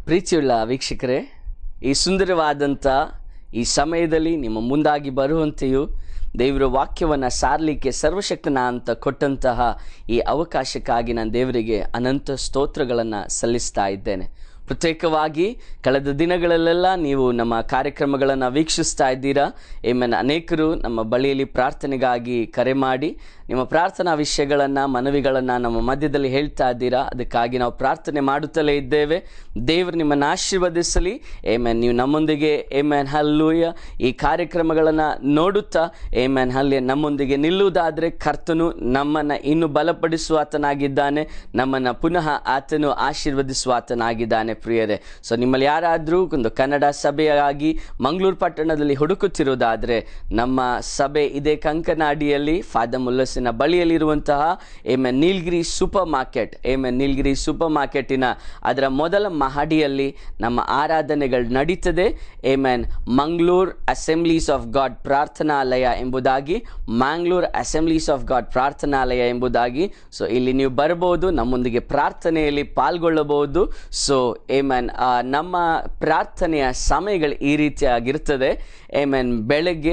ಪ್ರೀತಿಯುಳ್ಳ ವೀಕ್ಷಕರೇ ಈ ಸುಂದರವಾದಂಥ ಈ ಸಮಯದಲ್ಲಿ ನಿಮ್ಮ ಮುಂದಾಗಿ ಬರುವಂತೆಯೂ ದೇವರ ವಾಕ್ಯವನ್ನು ಸಾರಲಿಕ್ಕೆ ಸರ್ವಶಕ್ತನ ಅಂತ ಕೊಟ್ಟಂತಹ ಈ ಅವಕಾಶಕ್ಕಾಗಿ ನಾನು ದೇವರಿಗೆ ಅನಂತ ಸ್ತೋತ್ರಗಳನ್ನು ಸಲ್ಲಿಸ್ತಾ ಇದ್ದೇನೆ ಪ್ರತ್ಯೇಕವಾಗಿ ಕಳೆದ ದಿನಗಳಲ್ಲೆಲ್ಲ ನೀವು ನಮ್ಮ ಕಾರ್ಯಕ್ರಮಗಳನ್ನು ವೀಕ್ಷಿಸ್ತಾ ಇದ್ದೀರಾ ಏಮನ್ ಅನೇಕರು ನಮ್ಮ ಬಳಿಯಲ್ಲಿ ಪ್ರಾರ್ಥನೆಗಾಗಿ ಕರೆ ಮಾಡಿ ನಿಮ್ಮ ಪ್ರಾರ್ಥನಾ ವಿಷಯಗಳನ್ನು ಮನವಿಗಳನ್ನು ನಮ್ಮ ಮಧ್ಯದಲ್ಲಿ ಹೇಳ್ತಾ ಇದ್ದೀರಾ ಅದಕ್ಕಾಗಿ ನಾವು ಪ್ರಾರ್ಥನೆ ಮಾಡುತ್ತಲೇ ಇದ್ದೇವೆ ದೇವರು ನಿಮ್ಮನ್ನು ಆಶೀರ್ವದಿಸಲಿ ಏಮನ್ ನೀವು ನಮ್ಮೊಂದಿಗೆ ಏಮನ್ ಹಲ್ಲೂಯ ಈ ಕಾರ್ಯಕ್ರಮಗಳನ್ನು ನೋಡುತ್ತಾ ಏಮನ್ ಹಲ್ಲಿ ನಮ್ಮೊಂದಿಗೆ ನಿಲ್ಲುವುದಾದರೆ ಕರ್ತನು ನಮ್ಮನ್ನು ಇನ್ನು ಬಲಪಡಿಸುವಾತನಾಗಿದ್ದಾನೆ ನಮ್ಮನ್ನು ಪುನಃ ಆತನು ಆಶೀರ್ವದಿಸುವಾತನಾಗಿದ್ದಾನೆ ಪ್ರಿಯರೇ ಸೊ ನಿಮ್ಮಲ್ಲಿ ಯಾರಾದರೂ ಒಂದು ಕನ್ನಡ ಸಭೆಯಾಗಿ ಮಂಗಳೂರು ಪಟ್ಟಣದಲ್ಲಿ ಹುಡುಕುತ್ತಿರುವುದಾದರೆ ನಮ್ಮ ಸಭೆ ಇದೇ ಕಂಕನಾಡಿಯಲ್ಲಿ ಫಾದರ್ ಮುಲ್ಲಸಿನ ಬಳಿಯಲ್ಲಿರುವಂತಹ ಏಮೆ ನೀಲ್ಗಿರಿ ಸೂಪರ್ ಮಾರ್ಕೆಟ್ ಏಮೆ ನೀಲ್ಗಿರಿ ಸೂಪರ್ ಮಾರ್ಕೆಟಿನ ಅದರ ಮೊದಲ ಮಹಡಿಯಲ್ಲಿ ನಮ್ಮ ಆರಾಧನೆಗಳು ನಡೀತದೆ amen Mangaluru assemblies of God ಪ್ರಾರ್ಥನಾಲಯ ಎಂಬುದಾಗಿ ಮ್ಯಾಂಗ್ಳೂರ್ ಅಸೆಂಬ್ಲೀಸ್ ಆಫ್ ಗಾಡ್ ಪ್ರಾರ್ಥನಾಲಯ ಎಂಬುದಾಗಿ ಸೊ ಇಲ್ಲಿ ನೀವು ಬರಬಹುದು ನಮ್ಮೊಂದಿಗೆ ಪ್ರಾರ್ಥನೆಯಲ್ಲಿ ಪಾಲ್ಗೊಳ್ಳಬಹುದು ಸೊ ಏಮನ್ ನಮ್ಮ ಪ್ರಾರ್ಥನೆಯ ಸಮಯಗಳು ಈ ರೀತಿಯಾಗಿರ್ತದೆ ಏಮನ್ ಬೆಳಗ್ಗೆ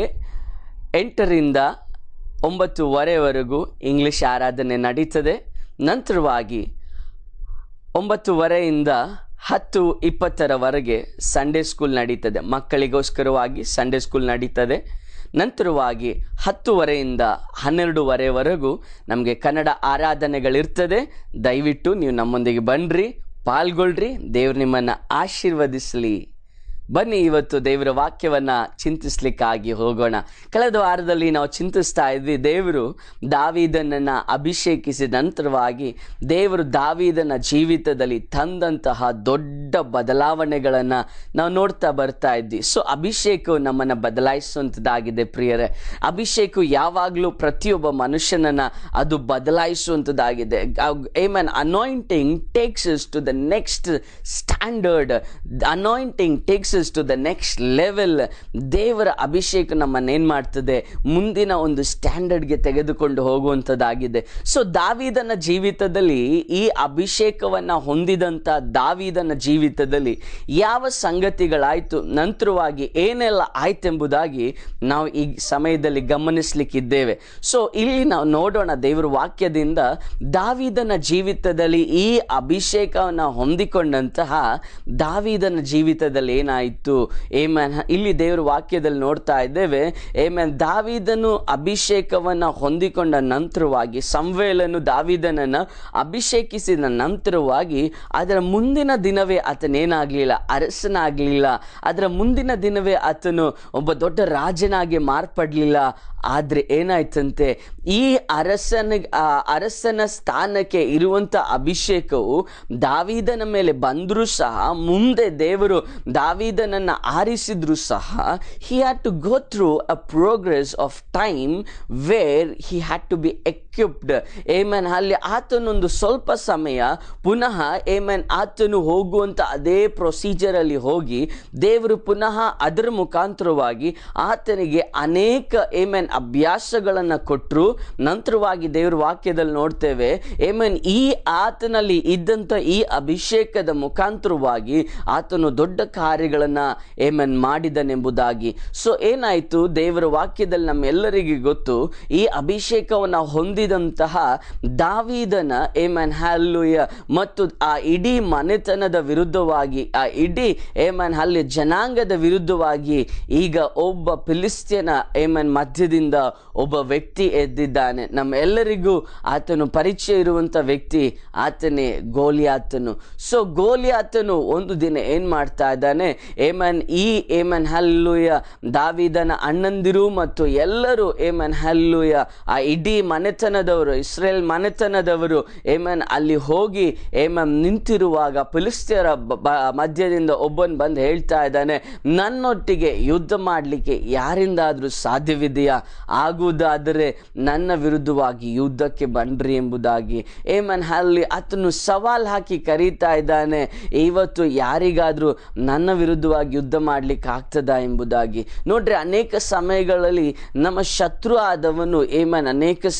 ಎಂಟರಿಂದ ಒಂಬತ್ತುವರೆವರೆಗೂ ಇಂಗ್ಲಿಷ್ ಆರಾಧನೆ ನಡೀತದೆ ನಂತರವಾಗಿ ಒಂಬತ್ತುವರೆಯಿಂದ ಹತ್ತು ಇಪ್ಪತ್ತರವರೆಗೆ ಸಂಡೇ ಸ್ಕೂಲ್ ನಡೀತದೆ ಮಕ್ಕಳಿಗೋಸ್ಕರವಾಗಿ ಸಂಡೇ ಸ್ಕೂಲ್ ನಡೀತದೆ ನಂತರವಾಗಿ ಹತ್ತುವರೆಯಿಂದ ಹನ್ನೆರಡುವರೆವರೆಗೂ ನಮಗೆ ಕನ್ನಡ ಆರಾಧನೆಗಳಿರ್ತದೆ ದಯವಿಟ್ಟು ನೀವು ನಮ್ಮೊಂದಿಗೆ ಬನ್ನಿರಿ ಪಾಲ್ಗೊಳ್ರಿ ದೇವ್ರು ನಿಮ್ಮನ್ನು ಆಶೀರ್ವದಿಸಲಿ ಬನ್ನಿ ಇವತ್ತು ದೇವರ ವಾಕ್ಯವನ್ನ ಚಿಂತಿಸ್ಲಿಕ್ಕಾಗಿ ಹೋಗೋಣ ಕಳೆದ ವಾರದಲ್ಲಿ ನಾವು ಚಿಂತಿಸ್ತಾ ಇದ್ವಿ ದೇವರು ದಾವಿದನನ್ನ ಅಭಿಷೇಕಿಸಿದ ನಂತರವಾಗಿ ದೇವರು ದಾವಿದನ ಜೀವಿತದಲ್ಲಿ ತಂದಂತಹ ದೊಡ್ಡ ಬದಲಾವಣೆಗಳನ್ನು ನಾವು ನೋಡ್ತಾ ಬರ್ತಾ ಇದ್ವಿ ಸೊ ಅಭಿಷೇಕವು ನಮ್ಮನ್ನು ಬದಲಾಯಿಸುವಂಥದ್ದಾಗಿದೆ ಪ್ರಿಯರೇ ಅಭಿಷೇಕ ಯಾವಾಗಲೂ ಪ್ರತಿಯೊಬ್ಬ ಮನುಷ್ಯನನ್ನ ಅದು ಬದಲಾಯಿಸುವಂಥದ್ದಾಗಿದೆ amen anointing takes to the next standard anointing takes to the next level ದೇವರ ಅಭಿಷೇಕ ನಮ್ಮನ್ನು ಏನು ಮಾಡ್ತದೆ ಮುಂದಿನ ಒಂದು ಸ್ಟ್ಯಾಂಡರ್ಡ್ಗೆ ತೆಗೆದುಕೊಂಡು ಹೋಗುವಂಥದ್ದಾಗಿದೆ ಸೊ ದಾವಿದನ ಜೀವಿತದಲ್ಲಿ ಈ ಅಭಿಷೇಕವನ್ನು ಹೊಂದಿದಂಥ ದಾವಿದನ ಜೀವಿತದಲ್ಲಿ ಯಾವ ಸಂಗತಿಗಳಾಯಿತು ನಂತರವಾಗಿ ಏನೆಲ್ಲ ಆಯ್ತೆಂಬುದಾಗಿ ನಾವು ಈ ಸಮಯದಲ್ಲಿ ಗಮನಿಸಲಿಕ್ಕಿದ್ದೇವೆ ಸೊ ಇಲ್ಲಿ ನಾವು ನೋಡೋಣ ದೇವರ ವಾಕ್ಯದಿಂದ ದಾವಿದನ ಜೀವಿತದಲ್ಲಿ ಈ ಅಭಿಷೇಕವನ್ನು ಹೊಂದಿಕೊಂಡಂತಹ ದಾವಿದನ ಜೀವಿತದಲ್ಲಿ ಏನಾಯಿತು ಏಮನ್ ಇಲ್ಲಿ ದೇವರ ವಾಕ್ಯದಲ್ಲಿ ನೋಡ್ತಾ ಇದ್ದೇವೆ ಏಮನ್ ದಾವಿದನು ಅಭಿಷೇಕವನ್ನು ಹೊಂದಿಕೊಂಡ ನಂತರವಾಗಿ ಸಂವೇಲನು ದಾವಿದನನ್ನು ಅಭಿಷೇಕಿಸಿದ ನಂತರವಾಗಿ ಅದರ ಮುಂದಿನ ದಿನವೇ ಆತನೇನಾಗಲಿಲ್ಲ ಅರಸನಾಗಲಿಲ್ಲ ಅದರ ಮುಂದಿನ ದಿನವೇ ಆತನು ಒಬ್ಬ ದೊಡ್ಡ ರಾಜನಾಗಿ ಮಾರ್ಪಡಲಿಲ್ಲ ಆದರೆ ಏನಾಯ್ತಂತೆ ಈ ಅರಸನ ಅರಸನ ಸ್ಥಾನಕ್ಕೆ ಇರುವಂಥ ಅಭಿಷೇಕವು ದಾವಿದನ ಮೇಲೆ ಬಂದರೂ ಸಹ ಮುಂದೆ ದೇವರು ದಾವಿದನನ್ನು ಆರಿಸಿದ್ರು ಸಹ he had to go through a progress of time where he had to be equipped amen ಅಲ್ಲಿ ಆತನೊಂದು ಸ್ವಲ್ಪ ಸಮಯ ಪುನಃ ಏಮನ್ ಆತನು ಹೋಗುವಂಥ ಅದೇ ಪ್ರೊಸೀಜರಲ್ಲಿ ಹೋಗಿ ದೇವರು ಪುನಃ ಅದರ ಮುಖಾಂತರವಾಗಿ ಆತನಿಗೆ ಅನೇಕ ಏಮನ್ ಅಭ್ಯಾಸಗಳನ್ನು ಕೊಟ್ಟರು ನಂತರವಾಗಿ ದೇವರ ವಾಕ್ಯದಲ್ಲಿ ನೋಡ್ತೇವೆ ಏಮನ್ ಈ ಆತನಲ್ಲಿ ಇದ್ದಂಥ ಈ ಅಭಿಷೇಕದ ಮುಖಾಂತರವಾಗಿ ಆತನು ದೊಡ್ಡ ಕಾರ್ಯಗಳನ್ನು ಏಮನ್ ಮಾಡಿದನೆಂಬುದಾಗಿ ಸೊ ಏನಾಯಿತು ದೇವರ ವಾಕ್ಯದಲ್ಲಿ ನಮ್ಮೆಲ್ಲರಿಗೆ ಗೊತ್ತು ಈ ಅಭಿಷೇಕವನ್ನು ಹೊಂದಿದಂತಹ ದಾವಿದನ ಏಮನ್ ಹಲ್ಲುಯ ಮತ್ತು ಆ ಇಡೀ ಮನೆತನದ ವಿರುದ್ಧವಾಗಿ ಆ ಇಡೀ ಏಮನ್ ಅಲ್ಲಿ ಜನಾಂಗದ ವಿರುದ್ಧವಾಗಿ ಈಗ ಒಬ್ಬ ಫಿಲಿಸ್ತೀನ ಏಮನ್ ಮಧ್ಯದಿಂದ ಒಬ್ಬ ವ್ಯಕ್ತಿ ಎದ್ದಿದ್ದಾನೆ ನಮ್ಮೆಲ್ಲರಿಗೂ ಆತನು ಪರಿಚಯ ಇರುವಂಥ ವ್ಯಕ್ತಿ ಆತನೇ ಗೋಲಿಯಾತನು ಸೊ ಗೋಲಿಯಾತನು ಒಂದು ದಿನ ಏನು ಮಾಡ್ತಾ ಇದ್ದಾನೆ ಏಮನ್ ಈ ಏಮನ್ ಹಲ್ಲುಯ ದಾವಿದನ ಅಣ್ಣಂದಿರು ಮತ್ತು ಎಲ್ಲರೂ ಏಮನ್ ಹಲ್ಲುಯ ಆ ಇಡೀ ಮನೆತನದವರು ಇಸ್ರೇಲ್ ಮನೆತನದವರು ಏಮನ್ ಅಲ್ಲಿ ಹೋಗಿ ಏಮನ್ ನಿಂತಿರುವಾಗ ಫಿಲಿಸ್ತಿಯರ ಮಧ್ಯದಿಂದ ಒಬ್ಬನ್ ಬಂದು ಹೇಳ್ತಾ ಇದ್ದಾನೆ ನನ್ನೊಟ್ಟಿಗೆ ಯುದ್ಧ ಮಾಡಲಿಕ್ಕೆ ಯಾರಿಂದಾದರೂ ಸಾಧ್ಯವಿದೆಯಾ ಆಗುವುದಾದರೆ ನನ್ನ ವಿರುದ್ಧವಾಗಿ ಯುದ್ಧಕ್ಕೆ ಬನ್ರಿ ಎಂಬುದಾಗಿ ಏಮನ್ ಅಲ್ಲಿ ಆತನು ಸವಾಲ್ ಹಾಕಿ ಕರೀತಾ ಇದ್ದಾನೆ ಇವತ್ತು ಯಾರಿಗಾದರೂ ನನ್ನ ವಿರುದ್ಧವಾಗಿ ಯುದ್ಧ ಮಾಡ್ಲಿಕ್ಕೆ ಆಗ್ತದಾ ಎಂಬುದಾಗಿ ನೋಡ್ರಿ ಅನೇಕ ಸಮಯಗಳಲ್ಲಿ ನಮ್ಮ ಶತ್ರು ಆದವನು ಏಮನ್ ಅನೇಕ ಸಮಯಗಳಲ್ಲಿ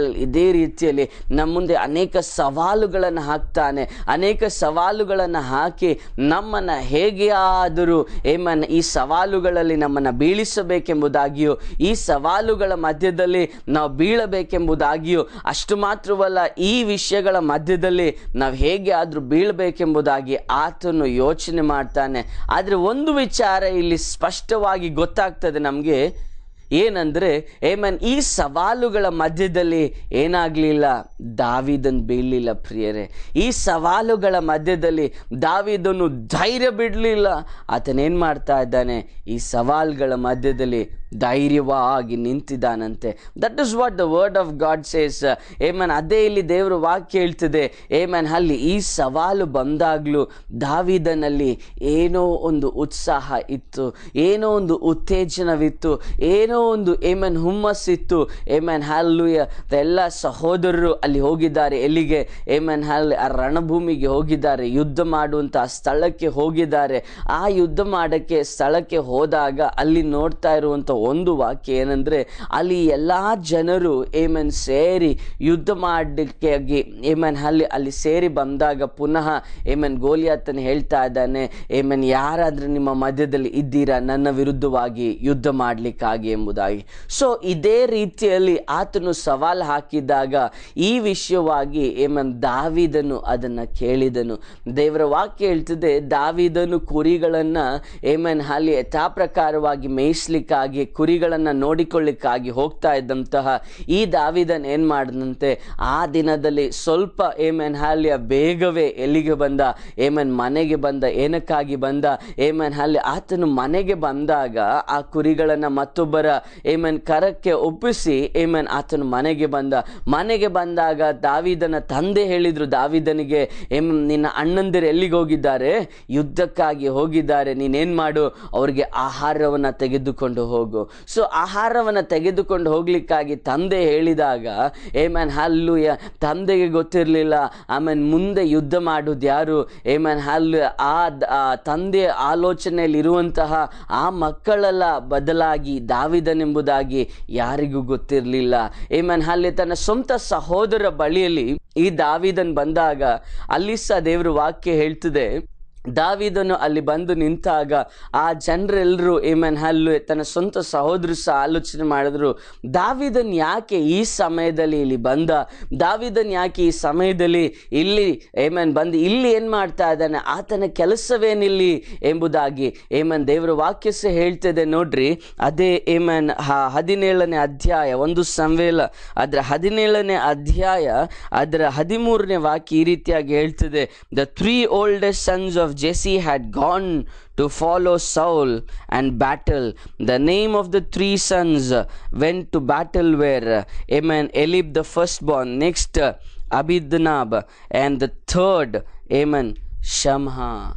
ಸಂದರ್ಭಗಳಲ್ಲಿ ಇದೇ ರೀತಿಯಲ್ಲಿ ನಮ್ಮ ಮುಂದೆ ಅನೇಕ ಸವಾಲುಗಳನ್ನು ಹಾಕ್ತಾನೆ ಅನೇಕ ಸವಾಲುಗಳನ್ನು ಹಾಕಿ ನಮ್ಮನ್ನು ಹೇಗೆ ಆದರೂ ಏಮನ್ ಈ ಸವಾಲುಗಳಲ್ಲಿ ನಮ್ಮನ್ನು ಬೀಳಿಸಬೇಕೆಂಬುದಾಗಿಯೂ ಈ ಸವಾಲುಗಳ ಮಧ್ಯದಲ್ಲಿ ನಾವು ಬೀಳಬೇಕೆಂಬುದಾಗಿಯೂ ಅಷ್ಟು ಮಾತ್ರವಲ್ಲ ಈ ವಿಷಯಗಳ ಮಧ್ಯದಲ್ಲಿ ನಾವು ಹೇಗೆ ಆದರೂ ಬೀಳಬೇಕೆಂಬುದಾಗಿ ಆತನು ಯೋಚನೆ ಮಾಡ್ತಾನೆ ಆದರೆ ಒಂದು ವಿಚಾರ ಇಲ್ಲಿ ಸ್ಪಷ್ಟವಾಗಿ ಗೊತ್ತಾಗ್ತದೆ ನಮಗೆ ಏನಂದ್ರೆ ಏಮನ್ ಈ ಸವಾಲುಗಳ ಮಧ್ಯದಲ್ಲಿ ಏನಾಗಲಿಲ್ಲ ದಾವಿದನ್ ಬೀಳಲಿಲ್ಲ ಪ್ರಿಯರೇ ಈ ಸವಾಲುಗಳ ಮಧ್ಯದಲ್ಲಿ ದಾವಿದನು ಧೈರ್ಯ ಬಿಡಲಿಲ್ಲ ಆತನೇನು ಮಾಡ್ತಾ ಇದ್ದಾನೆ ಈ ಸವಾಲುಗಳ ಮಧ್ಯದಲ್ಲಿ ಧೈರ್ಯವಾಗಿ ನಿಂತಿದ್ದಾನಂತೆ that is what the word of God says amen ಅದೇ ಇಲ್ಲಿ ದೇವರು ವಾಕ್ಯ ಹೇಳ್ತದೆ ಏಮನ್ ಅಲ್ಲಿ ಈ ಸವಾಲು ಬಂದಾಗಲೂ ದಾವಿದನಲ್ಲಿ ಏನೋ ಒಂದು ಉತ್ಸಾಹ ಇತ್ತು ಏನೋ ಒಂದು ಉತ್ತೇಜನವಿತ್ತು ಏನೋ ಒಂದು ಏಮನ್ ಹುಮ್ಮಸ್ಸಿತ್ತು ಏಮನ್ ಹಲ್ಲುಯ ಎಲ್ಲ ಸಹೋದರರು ಅಲ್ಲಿ ಹೋಗಿದ್ದಾರೆ ಎಲ್ಲಿಗೆ ಏಮನ್ ಹಲ್ ಆ ರಣಭೂಮಿಗೆ ಹೋಗಿದ್ದಾರೆ ಯುದ್ಧ ಮಾಡುವಂಥ ಸ್ಥಳಕ್ಕೆ ಹೋಗಿದ್ದಾರೆ ಆ ಯುದ್ಧ ಮಾಡೋಕ್ಕೆ ಸ್ಥಳಕ್ಕೆ ಹೋದಾಗ ಅಲ್ಲಿ ನೋಡ್ತಾ ಇರುವಂಥ ಒಂದು ವಾಕ್ಯ ಏನಂದ್ರೆ ಅಲ್ಲಿ ಎಲ್ಲ ಜನರು ಏಮನ್ ಸೇರಿ ಯುದ್ಧ ಮಾಡಲಿಕ್ಕೆ ಏಮನ್ ಅಲ್ಲಿ ಅಲ್ಲಿ ಸೇರಿ ಬಂದಾಗ ಪುನಃ ಏಮನ್ ಗೋಲಿಯಾತನ ಹೇಳ್ತಾ ಇದ್ದಾನೆ ಏಮನ್ ಯಾರಾದ್ರೂ ನಿಮ್ಮ ಮಧ್ಯದಲ್ಲಿ ಇದ್ದೀರಾ ನನ್ನ ವಿರುದ್ಧವಾಗಿ ಯುದ್ಧ ಮಾಡಲಿಕ್ಕಾಗಿ ಎಂಬುದಾಗಿ ಸೊ ಇದೇ ರೀತಿಯಲ್ಲಿ ಆತನು ಸವಾಲು ಹಾಕಿದಾಗ ಈ ವಿಷಯವಾಗಿ ಏಮನ್ ದಾವಿದನು ಅದನ್ನು ಕೇಳಿದನು ದೇವರ ವಾಕ್ಯ ಹೇಳ್ತದೆ ದಾವಿದನು ಕುರಿಗಳನ್ನು ಏಮನ್ ಅಲ್ಲಿ ಯಥಾ ಪ್ರಕಾರವಾಗಿ ಮೇಯಿಸ್ಲಿಕ್ಕಾಗಿ ಕುರಿಗಳನ್ನು ನೋಡಿಕೊಳ್ಳಿಕ್ಕಾಗಿ ಹೋಗ್ತಾ ಇದ್ದಂತಹ ಈ ದಾವಿದನ್ ಏನು ಮಾಡಿದಂತೆ ಆ ದಿನದಲ್ಲಿ ಸ್ವಲ್ಪ ಏಮನ್ ಹಾಲಿಯ ಬೇಗವೇ ಎಲ್ಲಿಗೆ ಬಂದ ಏಮನ್ ಮನೆಗೆ ಬಂದ ಏನಕ್ಕಾಗಿ ಬಂದ ಏಮನ್ ಅಲ್ಲಿ ಆತನು ಮನೆಗೆ ಬಂದಾಗ ಆ ಕುರಿಗಳನ್ನು ಮತ್ತೊಬ್ಬರ ಏಮನ್ ಕರಕ್ಕೆ ಒಪ್ಪಿಸಿ ಏಮನ್ ಆತನು ಮನೆಗೆ ಬಂದ ಮನೆಗೆ ಬಂದಾಗ ದಾವಿದನ ತಂದೆ ಹೇಳಿದ್ರು ದಾವಿದನಿಗೆ ಏಮ್ ನಿನ್ನ ಅಣ್ಣಂದಿರು ಎಲ್ಲಿಗೆ ಹೋಗಿದ್ದಾರೆ ಯುದ್ಧಕ್ಕಾಗಿ ಹೋಗಿದ್ದಾರೆ ನೀನೇನ್ ಮಾಡು ಅವ್ರಿಗೆ ಆಹಾರವನ್ನ ತೆಗೆದುಕೊಂಡು ಹೋಗು ಸೊ ಆಹಾರವನ್ನ ತೆಗೆದುಕೊಂಡು ಹೋಗ್ಲಿಕ್ಕಾಗಿ ತಂದೆ ಹೇಳಿದಾಗ ಏಮನ್ ಹಲ್ಲುಯ ತಂದೆಗೆ ಗೊತ್ತಿರಲಿಲ್ಲ ಆಮೇಲೆ ಮುಂದೆ ಯುದ್ಧ ಮಾಡೋದು ಯಾರು ಏಮನ್ ಹಲ್ಲು ಆ ದ- ಆ ತಂದೆಯ ಆಲೋಚನೆಯಲ್ಲಿ ಇರುವಂತಹ ಆ ಮಕ್ಕಳೆಲ್ಲ ಬದಲಾಗಿ ದಾವಿದನೆಂಬುದಾಗಿ ಯಾರಿಗೂ ಗೊತ್ತಿರಲಿಲ್ಲ ಏಮನ್ ಅಲ್ಲಿ ತನ್ನ ಸ್ವಂತ ಸಹೋದರ ಬಳಿಯಲ್ಲಿ ಈ ದಾವಿದನ್ ಬಂದಾಗ ಅಲ್ಲಿ ಸಹ ದೇವರು ವಾಕ್ಯ ಹೇಳ್ತದೆ ದಾವಿದನು ಅಲ್ಲಿ ಬಂದು ನಿಂತಾಗ ಆ ಜನರೆಲ್ಲರೂ ಏಮನ್ ಹಲ್ಲು ತನ್ನ ಸ್ವಂತ ಸಹೋದರು ಸಹ ಆಲೋಚನೆ ಮಾಡಿದ್ರು ದಾವಿದನ್ ಯಾಕೆ ಈ ಸಮಯದಲ್ಲಿ ಇಲ್ಲಿ ಬಂದ ದಾವಿದನ್ ಯಾಕೆ ಈ ಸಮಯದಲ್ಲಿ ಇಲ್ಲಿ ಏಮನ್ ಬಂದು ಇಲ್ಲಿ ಏನು ಮಾಡ್ತಾ ಇದ್ದಾನೆ ಆತನ ಕೆಲಸವೇನಿಲ್ಲಿ ಎಂಬುದಾಗಿ ಏಮನ್ ದೇವರ ವಾಕ್ಯ ಸಹ ಹೇಳ್ತದೆ ನೋಡ್ರಿ ಅದೇ ಏಮನ್ ಹ ಹದಿನೇಳನೇ ಅಧ್ಯಾಯ ಒಂದು ಸಂವೇಲ ಅದರ ಹದಿನೇಳನೇ ಅಧ್ಯಾಯ ಅದರ ಹದಿಮೂರನೇ ವಾಕ್ಯ ಈ ರೀತಿಯಾಗಿ ಹೇಳ್ತದೆ the three oldest sons of Jesse had gone to follow Saul and battle the name of the three sons went to battle were amen Eliab the first born next Abinadab and the third amen Shammah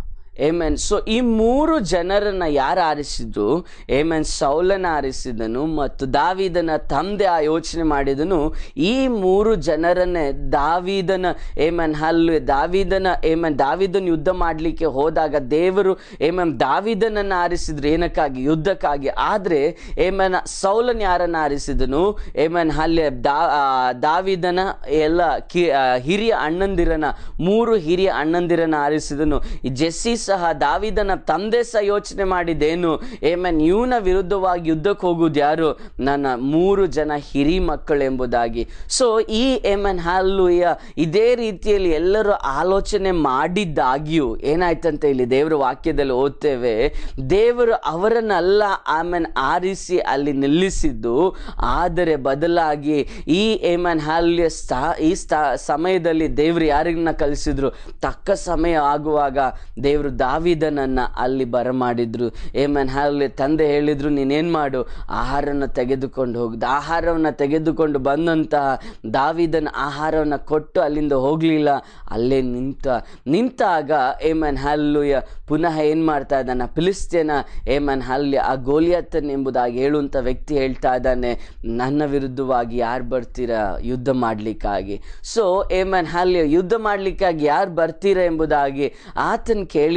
amen so ಈ ಮೂರು ಜನರನ್ನ ಯಾರು ಆರಿಸಿದ್ರು ಏಮನ್ ಸೌಲನ ಆರಿಸಿದನು ಮತ್ತು ದಾವಿದನ ತಂದೆ ಆ ಯೋಚನೆ ಮಾಡಿದನು ಈ ಮೂರು ಜನರನ್ನೇ ದಾವಿದನ ಏಮನ್ ಹಲ್ಲು ದಾವಿದನ ಏಮನ್ ದಾವಿದನ ಯುದ್ಧ ಮಾಡಲಿಕ್ಕೆ ಹೋದಾಗ ದೇವರು ಏಮನ್ ದಾವಿದನನ್ನು ಆರಿಸಿದ್ರು ಏನಕ್ಕಾಗಿ ಯುದ್ಧಕ್ಕಾಗಿ ಆದರೆ ಏಮನ್ ಸೌಲನ್ ಯಾರನ್ನ ಆರಿಸಿದನು ಏಮನ್ ಹಲ್ಲೆ ದಾ ಆ, ದಾವಿದನ ಎಲ್ಲ ಕಿ ಆ, ಹಿರಿಯ ಅಣ್ಣಂದಿರನ ಮೂರು ಹಿರಿಯ ಅಣ್ಣಂದಿರನ ಆರಿಸಿದನು ಈ ಜೆಸ್ಸಿ ಸಹ ದಾವಿದನ ತಂದೆ ಸಹ ಯೋಚನೆ ಮಾಡಿದ್ದೇನು ಏಮನ್ ಇವನ ವಿರುದ್ಧವಾಗಿ ಯುದ್ಧಕ್ಕೆ ಹೋಗುವುದು ಯಾರು ನನ್ನ ಮೂರು ಜನ ಹಿರಿ ಮಕ್ಕಳು ಎಂಬುದಾಗಿ ಸೊ ಈ ಏಮನ್ ಹಾಲುಯ ಇದೇ ರೀತಿಯಲ್ಲಿ ಎಲ್ಲರೂ ಆಲೋಚನೆ ಮಾಡಿದ್ದಾಗ್ಯೂ ಏನಾಯ್ತಂತ ಇಲ್ಲಿ ದೇವರ ವಾಕ್ಯದಲ್ಲಿ ಓದ್ತೇವೆ ದೇವರು ಅವರನ್ನೆಲ್ಲ ಆಮೇನ್ ಆರಿಸಿ ಅಲ್ಲಿ ನಿಲ್ಲಿಸಿದ್ದು ಆದರೆ ಬದಲಾಗಿ ಈ ಏಮನ್ ಹಾಲ್ಯ ಸ್ಥಾ ಈ ಸ್ಥಾ ಸಮಯದಲ್ಲಿ ದೇವರು ಯಾರನ್ನ ಕಲಿಸಿದ್ರು ತಕ್ಕ ಸಮಯ ಆಗುವಾಗ ದೇವರು ದಾವಿದನನ್ನ ಅಲ್ಲಿ ಬರಮಾಡಿದ್ರು ಏಮನ್ ಹಾಲ್ಯ ತಂದೆ ಹೇಳಿದ್ರು ನೀನೇನ್ ಮಾಡು ಆಹಾರವನ್ನು ತೆಗೆದುಕೊಂಡು ಹೋಗ್ದು ಆಹಾರವನ್ನು ತೆಗೆದುಕೊಂಡು ಬಂದಂತಹ ದಾವಿದನ ಆಹಾರವನ್ನು ಕೊಟ್ಟು ಅಲ್ಲಿಂದ ಹೋಗಲಿಲ್ಲ ಅಲ್ಲೇ ನಿಂತ ನಿಂತಾಗ ಏಮನ್ ಹಲ್ಲುಯ ಪುನಃ ಏನು ಮಾಡ್ತಾ ಇದ್ದಾನೆ ಫಿಲಿಸ್ತೀನ ಏಮನ್ ಹಲ್ಯ ಆ ಗೋಲಿಯತ್ತನ್ ಎಂಬುದಾಗಿ ಹೇಳುವಂಥ ವ್ಯಕ್ತಿ ಹೇಳ್ತಾ ಇದ್ದಾನೆ ನನ್ನ ವಿರುದ್ಧವಾಗಿ ಯಾರು ಬರ್ತೀರಾ ಯುದ್ಧ ಮಾಡಲಿಕ್ಕಾಗಿ ಸೊ ಏಮನ್ ಹಲ್ಯ ಯುದ್ಧ ಮಾಡಲಿಕ್ಕಾಗಿ ಯಾರು ಬರ್ತೀರಾ ಎಂಬುದಾಗಿ ಆತನ ಕೇಳಿದ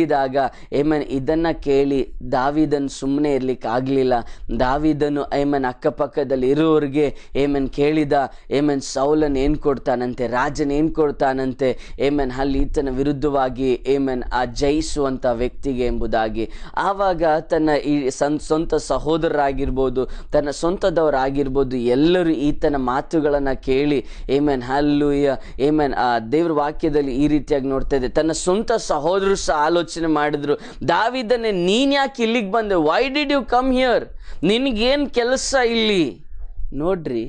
ಹೇಳಿದಾಗ ಏಮನ್ ಇದನ್ನು ಕೇಳಿ ದಾವಿದನ್ ಸುಮ್ಮನೆ ಇರ್ಲಿಕ್ಕೆ ಆಗಲಿಲ್ಲ ದಾವಿದನು ಏಮನ್ ಅಕ್ಕಪಕ್ಕದಲ್ಲಿ ಇರೋರಿಗೆ ಏಮನ್ ಕೇಳಿದ ಏಮನ್ ಸೌಲನ್ ಏನು ಕೊಡ್ತಾನಂತೆ ರಾಜನ್ ಏನು ಕೊಡ್ತಾನಂತೆ ಏಮನ್ ಅಲ್ಲಿ ಈತನ ವಿರುದ್ಧವಾಗಿ ಏಮನ್ ಆ ಜಯಿಸುವಂಥ ವ್ಯಕ್ತಿಗೆ ಎಂಬುದಾಗಿ ಆವಾಗ ತನ್ನ ಈ ಸನ್ ಸ್ವಂತ ಸಹೋದರರಾಗಿರ್ಬೋದು ತನ್ನ ಸ್ವಂತದವರಾಗಿರ್ಬೋದು ಎಲ್ಲರೂ ಈತನ ಮಾತುಗಳನ್ನು ಕೇಳಿ ಏಮನ್ ಹಲ್ಲುಯ್ಯ ಏಮನ್ ಆ ದೇವ್ರ ವಾಕ್ಯದಲ್ಲಿ ಈ ರೀತಿಯಾಗಿ ನೋಡ್ತಾ ಇದೆ ತನ್ನ ಸ್ವಂತ ಸಹೋದರರು ಸಹ ಆಲೋಚನೆ ಮಾಡಿದ್ರು ದಾವಿದನ್ನೇ ನೀನ್ ಯಾಕೆ ಇಲ್ಲಿಗೆ ಬಂದೆ why did you come here ನಿನಗೇನು ಕೆಲಸ ಇಲ್ಲಿ ನೋಡ್ರಿ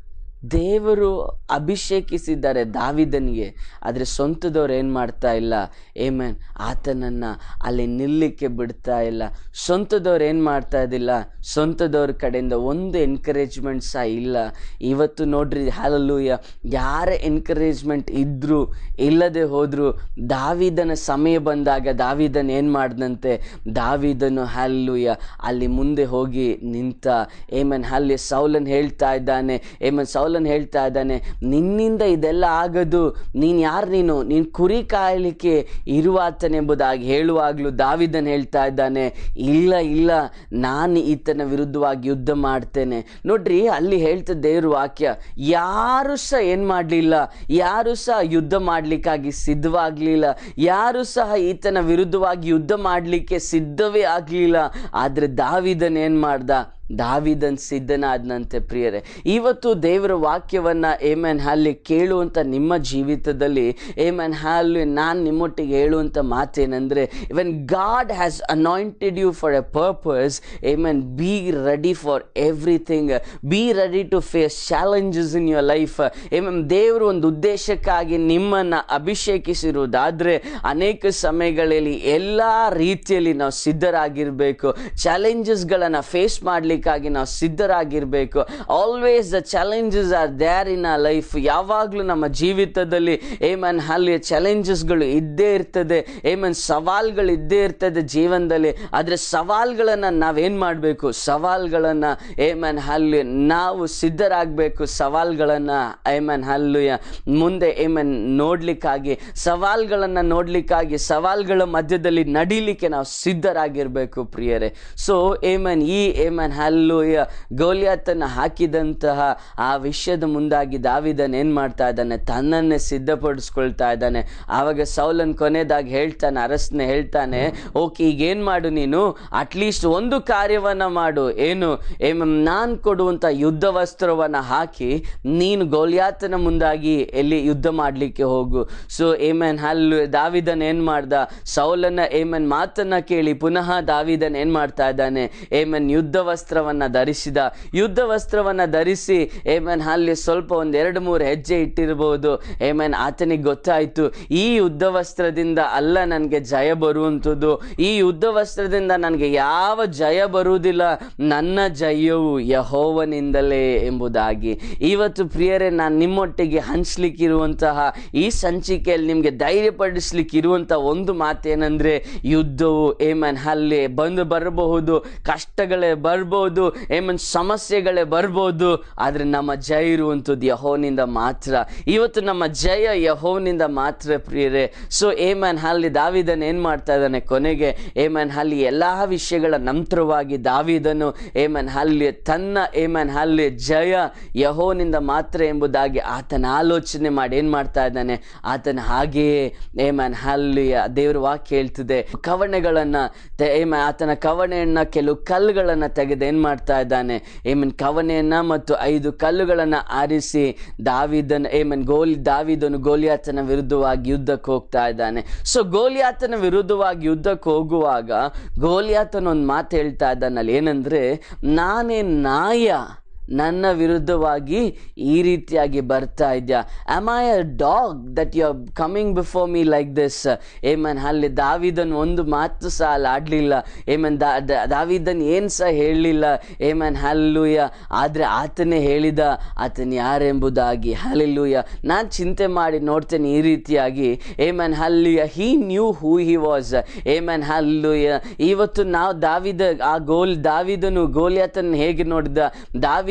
ದೇವರು ಅಭಿಷೇಕಿಸಿದ್ದಾರೆ ದಾವಿದನಿಗೆ ಆದರೆ ಸ್ವಂತದವ್ರು ಏನು ಮಾಡ್ತಾ ಇಲ್ಲ ಏಮನ್ ಆತನನ್ನು ಅಲ್ಲಿ ನಿಲ್ಲಕ್ಕೆ ಬಿಡ್ತಾ ಇಲ್ಲ ಸ್ವಂತದವ್ರು ಏನು ಮಾಡ್ತಾ ಇದ್ದಿಲ್ಲ ಸ್ವಂತದವ್ರ ಕಡೆಯಿಂದ ಒಂದು ಎನ್ಕರೇಜ್ಮೆಂಟ್ ಸಹ ಇಲ್ಲ ಇವತ್ತು ನೋಡ್ರಿ ಹಾಲಲ್ಲೂಯ ಯಾರ ಎನ್ಕರೇಜ್ಮೆಂಟ್ ಇದ್ದರೂ ಇಲ್ಲದೆ ಹೋದರೂ ದಾವಿದನ ಸಮಯ ಬಂದಾಗ ದಾವಿದನ್ ಏನು ಮಾಡ್ದಂತೆ ದಾವಿದನು ಹಲ್ಲುಯ ಅಲ್ಲಿ ಮುಂದೆ ಹೋಗಿ ನಿಂತ ಏಮನ್ ಅಲ್ಲಿ ಸೌಲನ್ ಹೇಳ್ತಾ ಇದ್ದಾನೆ ಏಮನ್ ಸೌಲನ್ ಹೇಳ್ತಾ ಇದ್ದಾನೆ ನಿನ್ನಿಂದ ಇದೆಲ್ಲ ಆಗದು ನೀನು ಯಾರು ನೀನು ನೀನು ಕುರಿ ಕಾಯಲಿಕ್ಕೆ ಇರುವಾತನೆಂಬುದಾಗಿ ಹೇಳುವಾಗಲೂ ದಾವಿದನ್ ಹೇಳ್ತಾ ಇದ್ದಾನೆ ಇಲ್ಲ ಇಲ್ಲ ನಾನು ಈತನ ವಿರುದ್ಧವಾಗಿ ಯುದ್ಧ ಮಾಡ್ತೇನೆ ನೋಡ್ರಿ ಅಲ್ಲಿ ಹೇಳ್ತಾ ದೇವ್ರ ವಾಕ್ಯ ಯಾರು ಸಹ ಏನು ಮಾಡಲಿಲ್ಲ ಯಾರು ಸಹ ಯುದ್ಧ ಮಾಡಲಿಕ್ಕಾಗಿ ಸಿದ್ಧವಾಗಲಿಲ್ಲ ಯಾರು ಸಹ ಈತನ ವಿರುದ್ಧವಾಗಿ ಯುದ್ಧ ಮಾಡಲಿಕ್ಕೆ ಸಿದ್ಧವೇ ಆಗಲಿಲ್ಲ ಆದರೆ ದಾವಿದನ್ ಏನು ಮಾಡ್ದ ದಾವಿದನ್ ಸಿದ್ಧನಾದನಂತೆ ಪ್ರಿಯರೇ ಇವತ್ತು ದೇವರ ವಾಕ್ಯವನ್ನ ಏಮನ್ ಅಲ್ಲಿ ಕೇಳುವಂಥ ನಿಮ್ಮ ಜೀವಿತದಲ್ಲಿ ಏಮನ್ ಹಾಲು ನಾನು ನಿಮ್ಮೊಟ್ಟಿಗೆ ಹೇಳುವಂಥ ಮಾತೇನೆಂದರೆ even God has anointed you for a purpose amen be ready for everything be ready to face challenges in your life amen ದೇವರು ಒಂದು ಉದ್ದೇಶಕ್ಕಾಗಿ ನಿಮ್ಮನ್ನು ಅಭಿಷೇಕಿಸಿರುವುದಾದರೆ ಅನೇಕ ಸಮಯಗಳಲ್ಲಿ ಎಲ್ಲ ರೀತಿಯಲ್ಲಿ ನಾವು ಸಿದ್ಧರಾಗಿರಬೇಕು ಚಾಲೆಂಜಸ್ಗಳನ್ನು ಫೇಸ್ ಮಾಡಲಿಕ್ಕೆ ಾಗಿ ನಾವು ಸಿದ್ಧರಾಗಿರಬೇಕು always the challenges are there in a life ಯಾವಾಗಲೂ ನಮ್ಮ ಜೀವಿತದಲ್ಲಿ ಏಮನ್ ಅಲ್ಲಿ ಚಾಲೆಂಜಸ್ಗಳು ಇದ್ದೇ ಇರ್ತದೆ ಏಮನ್ ಸವಾಲ್ಗಳು ಇದ್ದೇ ಇರ್ತದೆ ಜೀವನದಲ್ಲಿ ಆದರೆ ಸವಾಲ್ಗಳನ್ನು ನಾವೇನು ಮಾಡಬೇಕು ಸವಾಲ್ಗಳನ್ನು ಏಮನ್ ಅಲ್ಲಿ ನಾವು ಸಿದ್ಧರಾಗಬೇಕು ಸವಾಲ್ಗಳನ್ನು ಏಮನ್ ಹಲ್ಲುಯ ಮುಂದೆ ಏಮನ್ ನೋಡ್ಲಿಕ್ಕಾಗಿ ಸವಾಲ್ಗಳನ್ನು ನೋಡ್ಲಿಕ್ಕಾಗಿ ಸವಾಲ್ಗಳ ಮಧ್ಯದಲ್ಲಿ ನಡೀಲಿಕ್ಕೆ ನಾವು ಸಿದ್ಧರಾಗಿರಬೇಕು ಪ್ರಿಯರೇ ಸೊ ಏಮನ್ ಈ ಏಮನ್ ಹಲ್ಲುಯ ಗೋಲಿಯಾತನ್ನು ಹಾಕಿದಂತಹ ಆ ವಿಷಯದ ಮುಂದಾಗಿ ದಾವಿದನ್ ಏನು ಮಾಡ್ತಾ ಇದ್ದಾನೆ ತನ್ನನ್ನೇ ಸಿದ್ಧಪಡಿಸ್ಕೊಳ್ತಾ ಇದ್ದಾನೆ ಆವಾಗ ಸೌಲನ್ ಕೊನೆದಾಗಿ ಹೇಳ್ತಾನೆ ಅರಸನೆ ಹೇಳ್ತಾನೆ ಓಕೆ ಈಗ ಏನು ಮಾಡು ನೀನು ಅಟ್ಲೀಸ್ಟ್ ಒಂದು ಕಾರ್ಯವನ್ನ ಮಾಡು ಏನು ಏಮ್ ನಾನು ಕೊಡುವಂಥ ಯುದ್ಧ ವಸ್ತ್ರವನ್ನು ಹಾಕಿ ನೀನು ಗೋಲಿಯಾತನ ಮುಂದಾಗಿ ಎಲ್ಲಿ ಯುದ್ಧ ಮಾಡಲಿಕ್ಕೆ ಹೋಗು ಸೊ ಏಮನ್ ಹಲ್ಲು ದಾವಿದನ್ ಏನು ಮಾಡ್ದ ಸೌಲನ ಏಮನ್ ಮಾತನ್ನ ಕೇಳಿ ಪುನಃ ದಾವಿದನ್ ಏನು ಮಾಡ್ತಾ ಇದ್ದಾನೆ ಏಮನ್ ಯುದ್ಧ ವಸ್ತ್ರವನ್ನು ಧರಿಸಿದ ಯುದ್ಧ ವಸ್ತ್ರವನ್ನು ಧರಿಸಿ ಏಮನ್ ಅಲ್ಲಿ ಸ್ವಲ್ಪ ಒಂದು ಎರಡು ಮೂರು ಹೆಜ್ಜೆ ಇಟ್ಟಿರ್ಬೋದು ಏಮನ್ ಆತನಿಗೆ ಗೊತ್ತಾಯಿತು ಈ ಯುದ್ಧ ವಸ್ತ್ರದಿಂದ ಅಲ್ಲ ನನಗೆ ಜಯ ಬರುವಂಥದ್ದು ಈ ಯುದ್ಧ ವಸ್ತ್ರದಿಂದ ನನಗೆ ಯಾವ ಜಯ ಬರುವುದಿಲ್ಲ ನನ್ನ ಜಯವು ಯಹೋವನಿಂದಲೇ ಎಂಬುದಾಗಿ ಇವತ್ತು ಪ್ರಿಯರೇ ನಾನು ನಿಮ್ಮೊಟ್ಟಿಗೆ ಹಂಚ್ಲಿಕ್ಕಿರುವಂತಹ ಈ ಸಂಚಿಕೆಯಲ್ಲಿ ನಿಮಗೆ ಧೈರ್ಯಪಡಿಸ್ಲಿಕ್ಕೆ ಇರುವಂಥ ಒಂದು ಮಾತೇನೆಂದರೆ ಯುದ್ಧವು ಏಮನ್ ಅಲ್ಲಿ ಬಂದು ಬರಬಹುದು ಕಷ್ಟಗಳೇ ಬರ್ಬೋದು ಏಮನ್ ಸಮಸ್ಯೆಗಳೇ ಬರ್ಬೋದು ಆದರೆ ನಮ್ಮ ಜಯ ಇರುವಂಥದ್ದು ಯಹೋನಿಂದ ಮಾತ್ರ ಇವತ್ತು ನಮ್ಮ ಜಯ ಯಹೋನಿಂದ ಮಾತ್ರ ಪ್ರಿಯರೇ ಸೊ ಏಮನ್ ಅಲ್ಲಿ ದಾವಿದನ್ ಏನು ಮಾಡ್ತಾ ಇದ್ದಾನೆ ಕೊನೆಗೆ ಏಮನ್ ಅಲ್ಲಿ ಎಲ್ಲ ವಿಷಯಗಳ ನಂತರವಾಗಿ ದಾವಿದನು ಏಮನ್ ಅಲ್ಲಿ ತನ್ನ ಏಮನ್ ಅಲ್ಲಿ ಜಯ ಯಹೋನಿಂದ ಮಾತ್ರ ಎಂಬುದಾಗಿ ಆತನ ಆಲೋಚನೆ ಮಾಡಿ ಏನು ಮಾಡ್ತಾ ಇದ್ದಾನೆ ಆತನ ಹಾಗೆಯೇ ಏಮನ್ ಅಲ್ಲಿ ದೇವ್ರ ವಾಕ್ಯ ಹೇಳ್ತಿದೆ ಕವಣೆಗಳನ್ನು ಏಮ ಆತನ ಕವಣೆಯನ್ನ ಕೆಲವು ಕಲ್ಲುಗಳನ್ನು ತೆಗೆದು ಏನು ಮಾಡ್ತಾ ಇದ್ದಾನೆ ಏಮನ್ ಕವನೆಯನ್ನ ಮತ್ತು ಐದು ಕಲ್ಲುಗಳನ್ನು ಆರಿಸಿ ದಾವಿದನ್ ಏಮನ್ ಗೋಲಿ ದಾವಿದನು ಗೋಲಿಯಾತನ ವಿರುದ್ಧವಾಗಿ ಯುದ್ಧಕ್ಕೆ ಹೋಗ್ತಾ ಇದ್ದಾನೆ ಸೊ ಗೋಲಿಯಾತನ ವಿರುದ್ಧವಾಗಿ ಯುದ್ಧಕ್ಕೆ ಹೋಗುವಾಗ ಗೋಲಿಯಾತನ ಒಂದು ಮಾತು ಹೇಳ್ತಾ ಇದ್ದಾನಲ್ಲಿ ಏನಂದ್ರೆ ನಾನೇ ನಾಯ ನನ್ನ ವಿರುದ್ಧವಾಗಿ ಈ ರೀತಿಯಾಗಿ ಬರ್ತಾ ಇದೆಯಾ am I a dog that you are coming before me like this amen ಅಲ್ಲಿ ದಾವಿದನ್ ಒಂದು ಮಾತು ಸಹ ಅಲ್ಲಿ ಆಡಲಿಲ್ಲ ಏಮನ್ ದಾ ದ- ದಾವಿದನ್ ಏನು ಸಹ ಹೇಳಲಿಲ್ಲ ಏಮನ್ ಹಲ್ಲುಯ ಆದರೆ ಆತನೇ ಹೇಳಿದ ಆತನ ಯಾರೆಂಬುದಾಗಿ ಹಲಿಲ್ಲೂಯ ನಾನು ಚಿಂತೆ ಮಾಡಿ ನೋಡ್ತೇನೆ ಈ ರೀತಿಯಾಗಿ ಏಮನ್ ಹಲ್ಲುಯ ಹೀ ನ್ಯೂ ಹೂ ಹಿ ವಾಸ್ ಏಮನ್ ಹಲ್ಲುಯ ಇವತ್ತು ನಾವು ದಾವಿದ ಆ ಗೋಲ್ ದಾವಿದನು ಗೋಲಿಯಾತನ ಹೇಗೆ ನೋಡಿದ ದಾವಿದ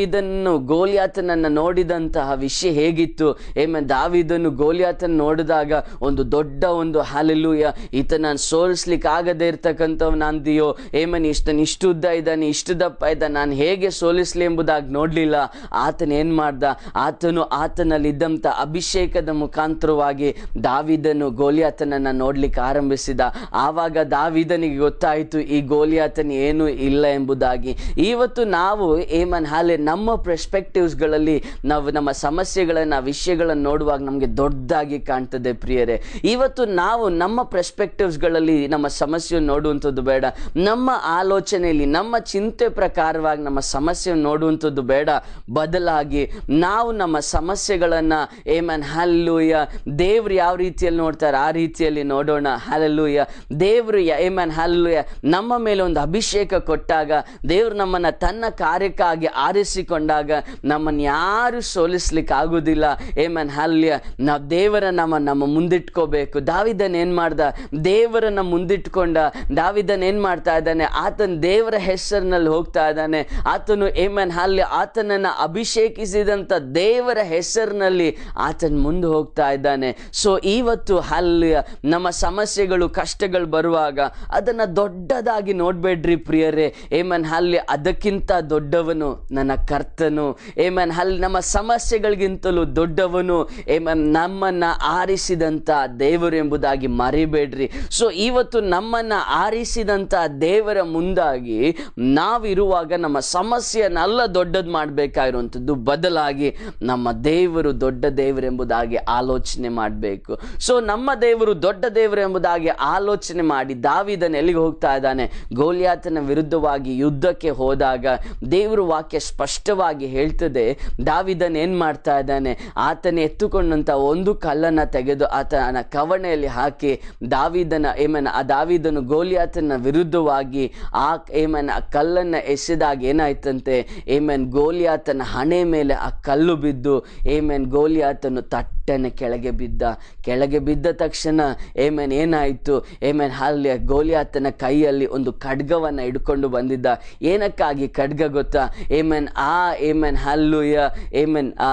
ದಾವಿದನ್ನು ಗೋಲಿಯಾತನನ್ನ ನೋಡಿದಂತಹ ವಿಷಯ ಹೇಗಿತ್ತು ಏಮನ್ ದಾವಿದನ್ನು ಗೋಲಿಯಾತನ ನೋಡಿದಾಗ ಒಂದು ದೊಡ್ಡ ಒಂದು ಹಾಲೆಲ್ಲೂಯ ಈತ ನಾನು ಸೋಲಿಸ್ಲಿಕ್ಕೆ ಆಗದೆ ಇರ್ತಕ್ಕಂಥವ್ನಂದಿಯೋ ಏಮನ್ ಇಷ್ಟನ್ ಇಷ್ಟು ಉದ್ದ ಇದ್ದಾನೆ ಇಷ್ಟು ದಪ್ಪ ಇದ್ದ ನಾನು ಹೇಗೆ ಸೋಲಿಸ್ಲಿ ಎಂಬುದಾಗಿ ನೋಡಲಿಲ್ಲ ಆತನ ಏನು ಮಾಡ್ದ ಆತನು ಆತನಲ್ಲಿ ಇದ್ದಂಥ ಅಭಿಷೇಕದ ಮುಖಾಂತರವಾಗಿ ದಾವಿದನು ಗೋಲಿಯಾತನನ್ನ ನೋಡ್ಲಿಕ್ಕೆ ಆರಂಭಿಸಿದ ಆವಾಗ ದಾವಿದನಿಗೆ ಗೊತ್ತಾಯಿತು ಈ ಗೋಲಿಯಾತನ ಏನು ಇಲ್ಲ ಎಂಬುದಾಗಿ ಇವತ್ತು ನಾವು ಏಮನ್ ಹಾಲೆ ನಮ್ಮ ಪರ್ಸ್ಪೆಕ್ಟಿವ್ಸ್ಗಳಲ್ಲಿ ನಾವು ನಮ್ಮ ಸಮಸ್ಯೆಗಳನ್ನು ವಿಷಯಗಳನ್ನು ನೋಡುವಾಗ ನಮಗೆ ದೊಡ್ಡದಾಗಿ ಕಾಣ್ತದೆ ಪ್ರಿಯರೇ ಇವತ್ತು ನಾವು ನಮ್ಮ ಪರ್ಸ್ಪೆಕ್ಟಿವ್ಸ್ಗಳಲ್ಲಿ ನಮ್ಮ ಸಮಸ್ಯೆಯನ್ನು ನೋಡುವಂಥದ್ದು ಬೇಡ ನಮ್ಮ ಆಲೋಚನೆಯಲ್ಲಿ ನಮ್ಮ ಚಿಂತೆ ಪ್ರಕಾರವಾಗಿ ನಮ್ಮ ಸಮಸ್ಯೆಯನ್ನು ನೋಡುವಂಥದ್ದು ಬೇಡ ಬದಲಾಗಿ ನಾವು ನಮ್ಮ ಸಮಸ್ಯೆಗಳನ್ನು ಏಮನ್ ಹಲ್ಲೂಯ ದೇವ್ರು ಯಾವ ರೀತಿಯಲ್ಲಿ ನೋಡ್ತಾರೆ ಆ ರೀತಿಯಲ್ಲಿ ನೋಡೋಣ ಹಲಲ್ಲೂಯ ದೇವರು ಏಮನ್ ಹಲ್ಲೂಯ ನಮ್ಮ ಮೇಲೆ ಒಂದು ಅಭಿಷೇಕ ಕೊಟ್ಟಾಗ ದೇವರು ನಮ್ಮನ್ನು ತನ್ನ ಕಾರ್ಯಕ್ಕಾಗಿ ಆರಿಸಿಕೊಂಡಾಗ ನಮ್ಮನ್ನು ಯಾರು ಸೋಲಿಸ್ಲಿಕ್ಕೆ ಆಗುದಿಲ್ಲ ಏಮನ್ ಹಲ್ಯ ನಾವು ದೇವರ ನಮ್ಮ ನಮ್ಮ ಮುಂದಿಟ್ಕೋಬೇಕು ದಾವಿದನ್ ಏನು ಮಾಡ್ದ ದೇವರನ್ನ ಮುಂದಿಟ್ಕೊಂಡ ದಾವಿದನ್ ಏನು ಮಾಡ್ತಾ ಇದ್ದಾನೆ ಆತನ ದೇವರ ಹೆಸರಿನಲ್ಲಿ ಹೋಗ್ತಾ ಇದ್ದಾನೆ ಆತನು ಏಮನ್ ಹಲ್ಯ ಆತನನ್ನು ಅಭಿಷೇಕಿಸಿದಂಥ ದೇವರ ಹೆಸರಿನಲ್ಲಿ ಆತನ ಮುಂದೆ ಹೋಗ್ತಾ ಇದ್ದಾನೆ ಸೊ ಇವತ್ತು ಹಲ್ಯ ನಮ್ಮ ಸಮಸ್ಯೆಗಳು ಕಷ್ಟಗಳು ಬರುವಾಗ ಅದನ್ನು ದೊಡ್ಡದಾಗಿ ನೋಡಬೇಡ್ರಿ ಪ್ರಿಯರೇ ಏಮನ್ ಹಲ್ಯ ಅದಕ್ಕಿಂತ ದೊಡ್ಡವನು ನನ್ನ ಕರ್ತನು ಏಮನ್ ಹಲ್ ನಮ್ಮ ಸಮಸ್ಯೆಗಳಿಗಿಂತಲೂ ದೊಡ್ಡವನು ಏಮನ್ ನಮ್ಮನ್ನ ಆರಿಸಿದಂಥ ದೇವರು ಎಂಬುದಾಗಿ ಮರಿಬೇಡ್ರಿ ಸೊ ಇವತ್ತು ನಮ್ಮನ್ನ ಆರಿಸಿದಂಥ ದೇವರ ಮುಂದಾಗಿ ನಾವಿರುವಾಗ ನಮ್ಮ ಸಮಸ್ಯೆಯನ್ನೆಲ್ಲ ದೊಡ್ಡದು ಮಾಡಬೇಕಾಗಿರುವಂಥದ್ದು ಬದಲಾಗಿ ನಮ್ಮ ದೇವರು ದೊಡ್ಡ ದೇವರು ಎಂಬುದಾಗಿ ಆಲೋಚನೆ ಮಾಡಬೇಕು ಸೊ ನಮ್ಮ ದೇವರು ದೊಡ್ಡ ದೇವರು ಎಂಬುದಾಗಿ ಆಲೋಚನೆ ಮಾಡಿ ದಾವಿದನ ಎಲ್ಲಿಗೆ ಹೋಗ್ತಾ ಇದ್ದಾನೆ ಗೋಲಿಯಾತನ ವಿರುದ್ಧವಾಗಿ ಯುದ್ಧಕ್ಕೆ ಹೋದಾಗ ದೇವರು ವಾಕ್ಯ ಸ್ಪಷ್ಟವಾಗಿ ಹೇಳ್ತದೆ ದಾವಿದನ್ ಏನ್ ಮಾಡ್ತಾ ಇದ್ದಾನೆ ಆತನ ಎತ್ತುಕೊಂಡಂತ ಒಂದು ಕಲ್ಲನ್ನ ತೆಗೆದು ಆತನ ಕವಣೆಯಲ್ಲಿ ಹಾಕಿ ದಾವಿದನ ಏಮನ್ ಆ ದಾವಿದನು ಗೋಲಿಯಾತನ ವಿರುದ್ಧವಾಗಿ ಆ ಏಮನ್ ಆ ಕಲ್ಲನ್ನ ಎಸೆದಾಗ ಏನಾಯ್ತಂತೆ ಏಮನ್ ಗೋಲಿಯಾತನ ಹಣೆ ಮೇಲೆ ಆ ಕಲ್ಲು ಬಿದ್ದು ಏಮನ್ ಗೋಲಿಯಾತನು ತಟ್ಟನೆ ಕೆಳಗೆ ಬಿದ್ದ ಕೆಳಗೆ ಬಿದ್ದ ತಕ್ಷಣ ಏಮನ್ ಏನಾಯಿತು ಏಮನ್ ಅಲ್ಲಿ ಗೋಲಿಯಾತನ ಕೈಯಲ್ಲಿ ಒಂದು ಖಡ್ಗವನ್ನ ಹಿಡ್ಕೊಂಡು ಬಂದಿದ್ದ ಏನಕ್ಕಾಗಿ ಖಡ್ಗ ಗೊತ್ತಾ ಏಮನ್ ಆ ಏಮನ್ ಹಲ್ಲುಯ ಏಮನ್ ಆ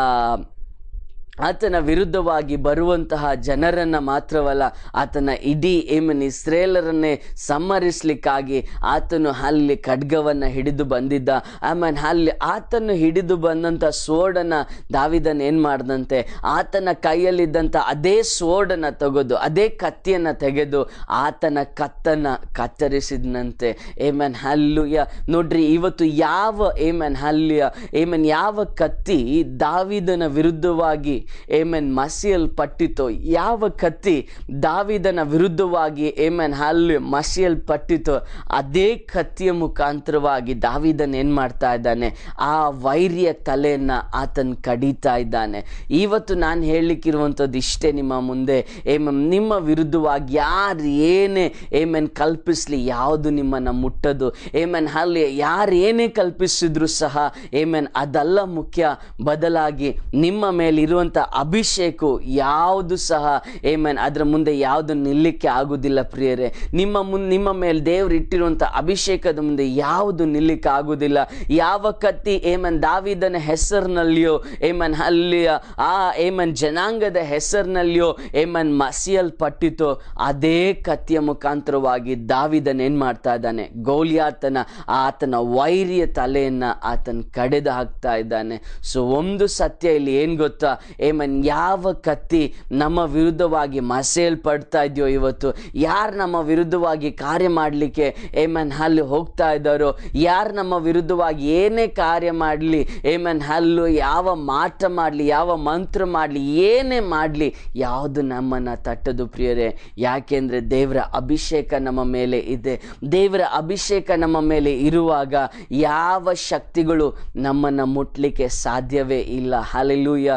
ಆತನ ವಿರುದ್ಧವಾಗಿ ಬರುವಂತಹ ಜನರನ್ನ ಮಾತ್ರವಲ್ಲ ಆತನ ಇಡೀ ಏಮನ್ ಇಸ್ರೇಲರನ್ನೇ ಸಂಹರಿಸ್ಲಿಕ್ಕಾಗಿ ಆತನು ಅಲ್ಲಿ ಖಡ್ಗವನ್ನ ಹಿಡಿದು ಬಂದಿದ್ದ ಆಮೇಲೆ ಅಲ್ಲಿ ಆತನು ಹಿಡಿದು ಬಂದಂಥ ಸೋಡನ್ನ ದಾವಿದನ್ ಏನ್ ಮಾಡ್ದಂತೆ ಆತನ ಕೈಯಲ್ಲಿದ್ದಂಥ ಅದೇ ಸೋಡನ್ನ ತೆಗೆದು ಅದೇ ಕತ್ತಿಯನ್ನ ತೆಗೆದು ಆತನ ಕತ್ತನ್ನ ಕತ್ತರಿಸಿದ್ನಂತೆ ಏಮನ್ ಹಲ್ಲುಯ ನೋಡ್ರಿ ಇವತ್ತು ಯಾವ ಏಮನ್ ಹಲ್ಯ ಏಮನ್ ಯಾವ ಕತ್ತಿ ದಾವಿದನ ವಿರುದ್ಧವಾಗಿ ಏಮನ್ ಮಸಿಯಲ್ಪಟ್ಟಿತೋ ಯಾವ ಕತ್ತಿ ದಾವಿದನ ವಿರುದ್ಧವಾಗಿ ಏಮನ್ ಹಲ್ಲು ಮಸಿಯಲ್ಪಟ್ಟಿತೋ ಅದೇ ಕತ್ತಿಯ ಮುಖಾಂತರವಾಗಿ ದಾವಿದನ್ ಏನ್ ಮಾಡ್ತಾ ಇದ್ದಾನೆ ಆ ವೈರ್ಯ ತಲೆಯನ್ನ ಆತನ್ ಕಡಿತಾ ಇದ್ದಾನೆ ಇವತ್ತು ನಾನು ಹೇಳಲಿಕ್ಕಿರುವಂಥದ್ದು ಇಷ್ಟೇ ನಿಮ್ಮ ಮುಂದೆ ಏಮನ್ ನಿಮ್ಮ ವಿರುದ್ಧವಾಗಿ ಯಾರು ಏನೇ ಏಮನ್ ಕಲ್ಪಿಸ್ಲಿ ಯಾವುದು ನಿಮ್ಮನ್ನು ಮುಟ್ಟದು ಏಮನ್ ಅಲ್ಲಿ ಯಾರು ಏನೇ ಕಲ್ಪಿಸಿದ್ರು ಸಹ ಏಮನ್ ಅದಲ್ಲ ಮುಖ್ಯ ಬದಲಾಗಿ ನಿಮ್ಮ ಮೇಲೆ ಇರುವಂಥ ಅಭಿಷೇಕ ಯಾವುದು ಸಹ ಏಮನ್ ಅದರ ಮುಂದೆ ಯಾವುದು ನಿಲ್ಲಕ್ಕೆ ಆಗುದಿಲ್ಲ ಪ್ರಿಯರೇ ನಿಮ್ಮ ಮುನ್ ನಿಮ್ಮ ಮೇಲೆ ದೇವ್ರು ಇಟ್ಟಿರುವಂಥ ಅಭಿಷೇಕದ ಮುಂದೆ ಯಾವುದು ನಿಲ್ಲಕ್ಕೆ ಆಗುದಿಲ್ಲ ಯಾವ ಕತ್ತಿ ಏಮನ್ ದಾವಿದನ ಹೆಸರಿನಲ್ಲಿಯೋ ಏಮನ್ ಅಲ್ಲಿಯ ಆ ಏಮನ್ ಜನಾಂಗದ ಹೆಸರಿನಲ್ಲಿಯೋ ಏಮನ್ ಮಸಿಯಲ್ಪಟ್ಟಿತೋ ಅದೇ ಕತ್ತಿಯ ಮುಖಾಂತರವಾಗಿ ದಾವಿದನ್ ಏನ್ ಮಾಡ್ತಾ ಇದ್ದಾನೆ ಗೋಲಿಯಾತನ ಆತನ ವೈರ್ಯ ತಲೆಯನ್ನ ಆತನ ಕಡೆದು ಹಾಕ್ತಾ ಇದ್ದಾನೆ ಸೊ ಒಂದು ಸತ್ಯ ಇಲ್ಲಿ ಏನ್ ಗೊತ್ತಾ ಏಮನ್ ಯಾವ ಕತ್ತಿ ನಮ್ಮ ವಿರುದ್ಧವಾಗಿ ಮಸೆಯಲ್ಪಡ್ತಾ ಇದೆಯೋ ಇವತ್ತು ಯಾರು ನಮ್ಮ ವಿರುದ್ಧವಾಗಿ ಕಾರ್ಯ ಮಾಡಲಿಕ್ಕೆ ಏಮನ್ ಹಲ್ಲು ಹೋಗ್ತಾ ಇದ್ದಾರೋ ಯಾರು ನಮ್ಮ ವಿರುದ್ಧವಾಗಿ ಏನೇ ಕಾರ್ಯ ಮಾಡಲಿ ಏಮನ್ ಹಲ್ಲು ಯಾವ ಮಾಟ ಮಾಡಲಿ ಯಾವ ಮಂತ್ರ ಮಾಡಲಿ ಏನೇ ಮಾಡಲಿ ಯಾವುದು ನಮ್ಮನ್ನು ತಟ್ಟದು ಪ್ರಿಯರೇ ಯಾಕೆಂದರೆ ದೇವರ ಅಭಿಷೇಕ ನಮ್ಮ ಮೇಲೆ ಇದೆ ದೇವರ ಅಭಿಷೇಕ ನಮ್ಮ ಮೇಲೆ ಇರುವಾಗ ಯಾವ ಶಕ್ತಿಗಳು ನಮ್ಮನ್ನು ಮುಟ್ಲಿಕ್ಕೆ ಸಾಧ್ಯವೇ ಇಲ್ಲ ಹಲೆಲೂಯ ಏಮನ್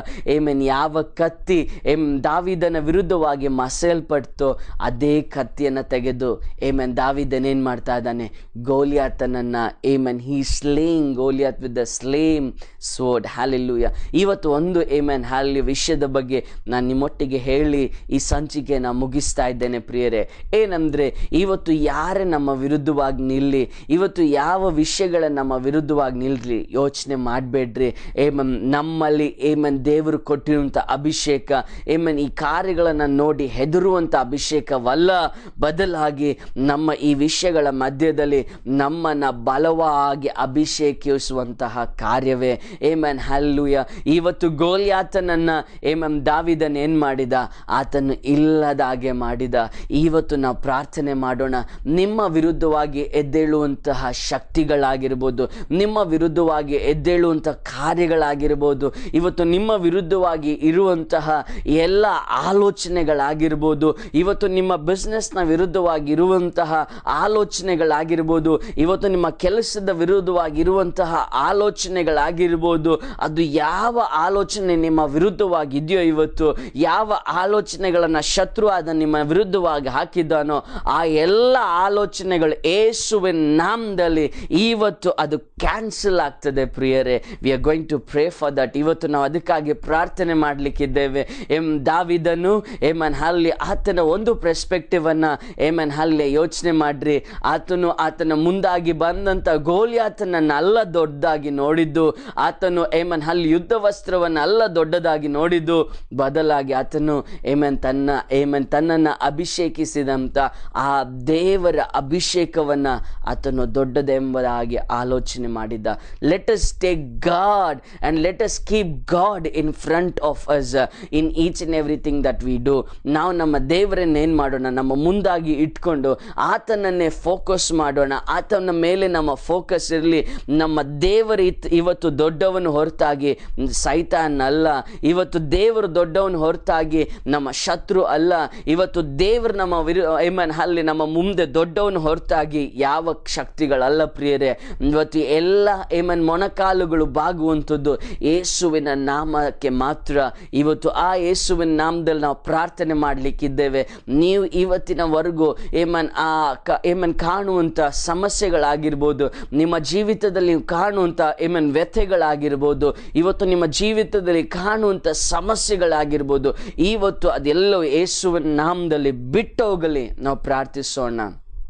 ಏಮನ್ ಯಾವ ಕತ್ತಿ ಎಮ್ ದಾವಿದನ ವಿರುದ್ಧವಾಗಿ ಮಸೆಯಲ್ಪಡ್ತೋ ಅದೇ ಕತ್ತಿಯನ್ನು ತೆಗೆದು ಏಮನ್ ದಾವಿದನ್ ಏನು ಮಾಡ್ತಾ ಇದ್ದಾನೆ ಗೋಲಿಯಾತನನ್ನು ಏಮನ್ ಹೀ ಸ್ಲೇಯಿಂಗ್ ಗೋಲಿಯಾತ್ ವಿತ್ ದ ಸ್ಲೇಮ್ ಸೋಡ್ ಹ್ಯಾಲಿಲ್ಲೂಯ ಇವತ್ತು ಒಂದು ಏಮನ್ ಹ್ಯಾಲಿ ವಿಷಯದ ಬಗ್ಗೆ ನಾನು ನಿಮ್ಮೊಟ್ಟಿಗೆ ಹೇಳಿ ಈ ಸಂಚಿಕೆಯನ್ನು ಮುಗಿಸ್ತಾ ಇದ್ದೇನೆ ಪ್ರಿಯರೇ ಏನಂದರೆ ಇವತ್ತು ಯಾರೇ ನಮ್ಮ ವಿರುದ್ಧವಾಗಿ ನಿಲ್ಲಿ ಇವತ್ತು ಯಾವ ವಿಷಯಗಳ ನಮ್ಮ ವಿರುದ್ಧವಾಗಿ ನಿಲ್ರಿ ಯೋಚನೆ ಮಾಡಬೇಡ್ರಿ ಏಮನ್ ನಮ್ಮಲ್ಲಿ ಏಮನ್ ದೇವರು ಕೊಟ್ಟಿರುವಂಥ ಅಭಿಷೇಕ ಏಮನ್ ಈ ಕಾರ್ಯಗಳನ್ನು ನೋಡಿ ಹೆದರುವಂಥ ಅಭಿಷೇಕವಲ್ಲ ಬದಲಾಗಿ ನಮ್ಮ ಈ ವಿಷಯಗಳ ಮಧ್ಯದಲ್ಲಿ ನಮ್ಮನ್ನು ಬಲವಾಗಿ ಅಭಿಷೇಕಿಸುವಂತಹ ಕಾರ್ಯವೇ ಏಮನ್ ಹಲ್ಲುಯ ಇವತ್ತು ಗೋಲ್ಯಾತನನ್ನು ಏಮನ್ ದಾವಿದನ್ ಏನು ಮಾಡಿದ ಆತನು ಇಲ್ಲದಾಗೆ ಮಾಡಿದ ಇವತ್ತು ನಾವು ಪ್ರಾರ್ಥನೆ ಮಾಡೋಣ ನಿಮ್ಮ ವಿರುದ್ಧವಾಗಿ ಎದ್ದೇಳುವಂತಹ ಶಕ್ತಿಗಳಾಗಿರ್ಬೋದು ನಿಮ್ಮ ವಿರುದ್ಧವಾಗಿ ಎದ್ದೇಳುವಂಥ ಕಾರ್ಯಗಳಾಗಿರ್ಬೋದು ಇವತ್ತು ನಿಮ್ಮ ವಿರುದ್ಧವಾಗಿ ಇರುವಂತಹ ಎಲ್ಲ ಆಲೋಚನೆಗಳಾಗಿರ್ಬೋದು ಇವತ್ತು ನಿಮ್ಮ ಬಿಸ್ನೆಸ್ನ ವಿರುದ್ಧವಾಗಿ ಇರುವಂತಹ ಆಲೋಚನೆಗಳಾಗಿರ್ಬೋದು ಇವತ್ತು ನಿಮ್ಮ ಕೆಲಸದ ವಿರುದ್ಧವಾಗಿರುವಂತಹ ಆಲೋಚನೆಗಳಾಗಿರ್ಬೋದು ಅದು ಯಾವ ಆಲೋಚನೆ ನಿಮ್ಮ ವಿರುದ್ಧವಾಗಿದೆಯೋ ಇವತ್ತು ಯಾವ ಆಲೋಚನೆಗಳನ್ನು ಶತ್ರು ಆದ ನಿಮ್ಮ ವಿರುದ್ಧವಾಗಿ ಹಾಕಿದ್ದಾನೋ ಆ ಎಲ್ಲ ಆಲೋಚನೆಗಳು ಏಸುವಿನ ನಾಮದಲ್ಲಿ ಇವತ್ತು ಅದು ಕ್ಯಾನ್ಸಲ್ ಆಗ್ತದೆ ಪ್ರಿಯರೇ we are going to pray for that ಇವತ್ತು ನಾವು ಅದಕ್ಕಾಗಿ ಪ್ರಾರ್ಥನೆ ಮಾಡಲಿಕ್ಕಿದ್ದೇವೆ ಎಂ ದಾವಿದನು ಏಮನ್ ಹಲ್ಲಿ ಆತನ ಒಂದು ಪರ್ಸ್ಪೆಕ್ಟಿವ್ ಅನ್ನ ಏಮನ್ ಹಲ್ಲಿ ಯೋಚನೆ ಮಾಡ್ರಿ ಆತನು ಆತನ ಮುಂದಾಗಿ ಬಂದಂತ ಗೋಲಿಯಾತನನ್ನ ಅಲ್ಲ ದೊಡ್ಡದಾಗಿ ನೋಡಿದ್ದು ಆತನು ಏಮನ್ ಹಲ್ಲಿ ಯುದ್ಧ ವಸ್ತ್ರವನ್ನು ಅಲ್ಲ ದೊಡ್ಡದಾಗಿ ನೋಡಿದ್ದು ಬದಲಾಗಿ ಆತನು ಏಮನ್ ತನ್ನ ಏಮನ್ ತನ್ನನ್ನು ಅಭಿಷೇಕಿಸಿದಂಥ ಆ ದೇವರ ಅಭಿಷೇಕವನ್ನ ಆತನು ದೊಡ್ಡದೆಂಬುದಾಗಿ ಆಲೋಚನೆ ಮಾಡಿದ್ದ let us take God and let us keep God in front of us in each and everything that we do ನಾವು ನಮ್ಮ ದೇವರನ್ನ ಏನು ಮಾಡೋಣ ನಮ್ಮ ಮುಂದಾಗಿ ಇಟ್ಕೊಂಡು ಆತನನ್ನೇ ಫೋಕಸ್ ಮಾಡೋಣ ಆತನ ಮೇಲೆ ನಮ್ಮ ಫೋಕಸ್ ಇರಲಿ ನಮ್ಮ ದೇವರು ಇತ್ ಇವತ್ತು ದೊಡ್ಡವನು ಹೊರತಾಗಿ ಸೈತಾನ್ ಅಲ್ಲ ಇವತ್ತು ದೇವರು ದೊಡ್ಡವನು ಹೊರತಾಗಿ ನಮ್ಮ ಶತ್ರು ಅಲ್ಲ ಇವತ್ತು ದೇವರು ನಮ್ಮ ವಿರು ಏಮನ್ ಅಲ್ಲಿ ನಮ್ಮ ಮುಂದೆ ದೊಡ್ಡವನು ಹೊರತಾಗಿ ಯಾವ ಶಕ್ತಿಗಳಲ್ಲ ಪ್ರಿಯರೇ ಇವತ್ತು ಎಲ್ಲ ಏಮನ್ ಮೊಣಕಾಲುಗಳು ಬಾಗುವಂಥದ್ದು ಯೇಸುವಿನ ನಾಮಕ್ಕೆ ಮಾತ್ರ ಇವತ್ತು ಆ ಯೇಸುವಿನ ನಾಮದಲ್ಲಿ ನಾವು ಪ್ರಾರ್ಥನೆ ಮಾಡಲಿಕ್ಕಿದ್ದೇವೆ ನೀವು ಇವತ್ತಿನವರೆಗೂ ಏಮನ್ ಆ ಕ ಏಮನ್ ಕಾಣುವಂಥ ಸಮಸ್ಯೆಗಳಾಗಿರ್ಬೋದು ನಿಮ್ಮ ಜೀವಿತದಲ್ಲಿ ನೀವು ಕಾಣುವಂಥ ಏಮನ್ ವ್ಯಥೆಗಳಾಗಿರ್ಬೋದು ಇವತ್ತು ನಿಮ್ಮ ಜೀವಿತದಲ್ಲಿ ಕಾಣುವಂಥ ಸಮಸ್ಯೆಗಳಾಗಿರ್ಬೋದು ಇವತ್ತು ಅದೆಲ್ಲವೂ ಯೇಸುವಿನ ನಾಮದಲ್ಲಿ ಬಿಟ್ಟೋಗಲಿ ನಾವು ಪ್ರಾರ್ಥಿಸೋಣ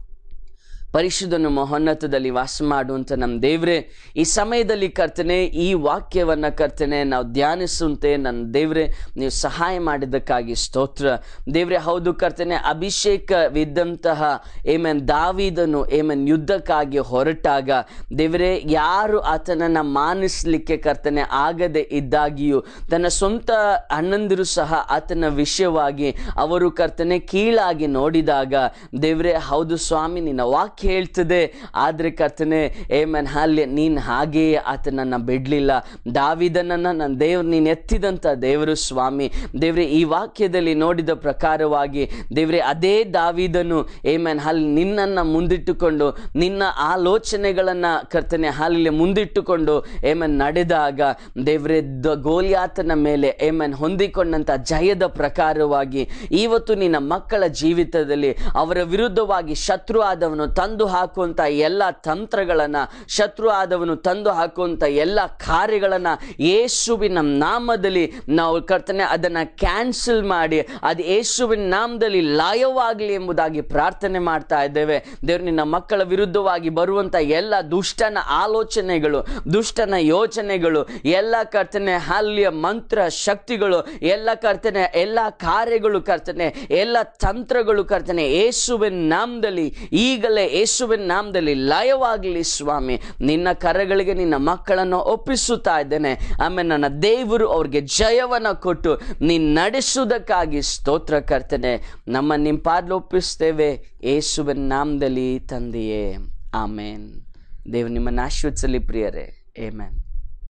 ಪರಿಶುದ್ಧನು ಮಹೋನ್ನತದಲ್ಲಿ ವಾಸ ಮಾಡುವಂಥ ನಮ್ಮ ದೇವ್ರೆ ಈ ಸಮಯದಲ್ಲಿ ಕರ್ತನೆ ಈ ವಾಕ್ಯವನ್ನು ಕರ್ತನೆ ನಾವು ಧ್ಯಾನಿಸುವಂತೆ ನನ್ನ ದೇವ್ರೆ ನೀವು ಸಹಾಯ ಮಾಡಿದ್ದಕ್ಕಾಗಿ ಸ್ತೋತ್ರ ದೇವ್ರೆ ಹೌದು ಕರ್ತನೆ ಅಭಿಷೇಕವಿದ್ದಂತಹ ಏಮನ್ ದಾವಿದನು ಏಮನ್ ಯುದ್ಧಕ್ಕಾಗಿ ಹೊರಟಾಗ ದೇವ್ರೆ ಯಾರು ಆತನನ್ನು ಮಾನಿಸ್ಲಿಕ್ಕೆ ಕರ್ತನೆ ಆಗದೆ ಇದ್ದಾಗಿಯೂ ತನ್ನ ಸ್ವಂತ ಅಣ್ಣಂದಿರು ಸಹ ಆತನ ವಿಷಯವಾಗಿ ಅವರು ಕರ್ತನೆ ಕೀಳಾಗಿ ನೋಡಿದಾಗ ದೇವ್ರೆ ಹೌದು ಸ್ವಾಮಿ ನಿನ್ನ ವಾಕ್ಯ ಹೇಳ್ತದೆ ಆದರೆ ಕರ್ತನೆ ಏಮನ್ ಹಾಲ್ಯ ನೀನು ಹಾಗೆಯೇ ಆತನನ್ನು ಬಿಡಲಿಲ್ಲ ದಾವಿದನನ್ನು ನನ್ನ ದೇವ್ರು ನೀನು ಎತ್ತಿದಂಥ ದೇವರು ಸ್ವಾಮಿ ದೇವ್ರೆ ಈ ವಾಕ್ಯದಲ್ಲಿ ನೋಡಿದ ಪ್ರಕಾರವಾಗಿ ದೇವ್ರೆ ಅದೇ ದಾವಿದನು ಏಮನ್ ಹಾಲ್ ನಿನ್ನನ್ನು ಮುಂದಿಟ್ಟುಕೊಂಡು ನಿನ್ನ ಆಲೋಚನೆಗಳನ್ನು ಕರ್ತನೆ ಹಾಲಿಗೆ ಮುಂದಿಟ್ಟುಕೊಂಡು ಏಮನ್ ನಡೆದಾಗ ದೇವ್ರೆ ದ ಗೋಲಿಯಾತನ ಮೇಲೆ ಏಮನ್ ಹೊಂದಿಕೊಂಡಂಥ ಜಯದ ಪ್ರಕಾರವಾಗಿ ಇವತ್ತು ನಿನ್ನ ಮಕ್ಕಳ ಜೀವಿತದಲ್ಲಿ ಅವರ ವಿರುದ್ಧವಾಗಿ ಶತ್ರು ಆದವನು ತಂದು ಹಾಕುವಂಥ ಎಲ್ಲ ತಂತ್ರಗಳನ್ನು ಶತ್ರು ಆದವನು ತಂದು ಹಾಕುವಂಥ ಎಲ್ಲ ಕಾರ್ಯಗಳನ್ನು ಯೇಸುವಿನ ನಾಮದಲ್ಲಿ ನಾವು ಕರ್ತನೆ ಅದನ್ನು ಕ್ಯಾನ್ಸಲ್ ಮಾಡಿ ಅದು ಯೇಸುವಿನ ನಾಮದಲ್ಲಿ ಲಯವಾಗಲಿ ಎಂಬುದಾಗಿ ಪ್ರಾರ್ಥನೆ ಮಾಡ್ತಾ ಇದ್ದೇವೆ ದೇವ್ರು ನಿನ್ನ ಮಕ್ಕಳ ವಿರುದ್ಧವಾಗಿ ಬರುವಂಥ ಎಲ್ಲ ದುಷ್ಟನ ಆಲೋಚನೆಗಳು ದುಷ್ಟನ ಯೋಚನೆಗಳು ಎಲ್ಲ ಕರ್ತನೆ ಹಲ್ಯ ಮಂತ್ರ ಶಕ್ತಿಗಳು ಎಲ್ಲ ಕರ್ತನೆ ಎಲ್ಲ ಕಾರ್ಯಗಳು ಕರ್ತನೆ ಎಲ್ಲ ತಂತ್ರಗಳು ಕರ್ತನೆ ಯೇಸುವಿನ ನಾಮದಲ್ಲಿ ಈಗಲೇ ಯೇಸುವಿನ ನಾಮದಲ್ಲಿ ಲಯವಾಗಲಿ ಸ್ವಾಮಿ ನಿನ್ನ ಕರಗಳಿಗೆ ನಿನ್ನ ಮಕ್ಕಳನ್ನು ಒಪ್ಪಿಸುತ್ತಾ ಇದ್ದೇನೆ ಆಮೇಲೆ ನನ್ನ ದೇವರು ಅವ್ರಿಗೆ ಜಯವನ್ನು ಕೊಟ್ಟು ನೀನು ನಡೆಸುವುದಕ್ಕಾಗಿ ಸ್ತೋತ್ರ ಕರ್ತನೆ ನಮ್ಮ ನಿಮ್ಮ ಪಾದ್ಲು ಒಪ್ಪಿಸ್ತೇವೆ ಯೇಸುವಿನ ನಾಮದಲ್ಲಿ ತಂದೆಯೇ ಆಮೇನ್ ದೇವರು ನಿಮ್ಮನ್ನು ಆಶೀರ್ವದಿಸಲಿ ಪ್ರಿಯರೇ ಏಮೇನ್